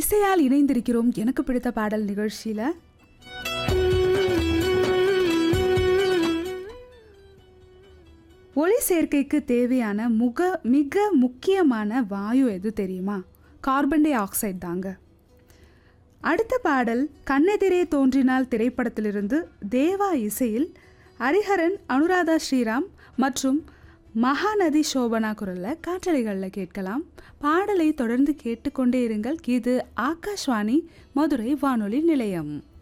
இசையால் இணைந்திருக்கிறோம் எனக்கு பிடித்த பாடல் நிகழ்ச்சியில் ஒளி சேர்க்கைக்கு தேவையான முக மிக முக்கியமான வாயு எது தெரியுமா கார்பன் டை ஆக்சைடு தாங்க அடுத்த பாடல் கண்ணெதிரே தோன்றினால் திரைப்படத்திலிருந்து தேவா இசையில் ஹரிஹரன் அனுராதா ஸ்ரீராம் மற்றும் மகாநதி சோபனா குரலில் காற்றலைகளில் கேட்கலாம் பாடலை தொடர்ந்து கேட்டுக்கொண்டே இருங்கள் இது ஆகாஷ்வாணி மதுரை வானொலி நிலையம்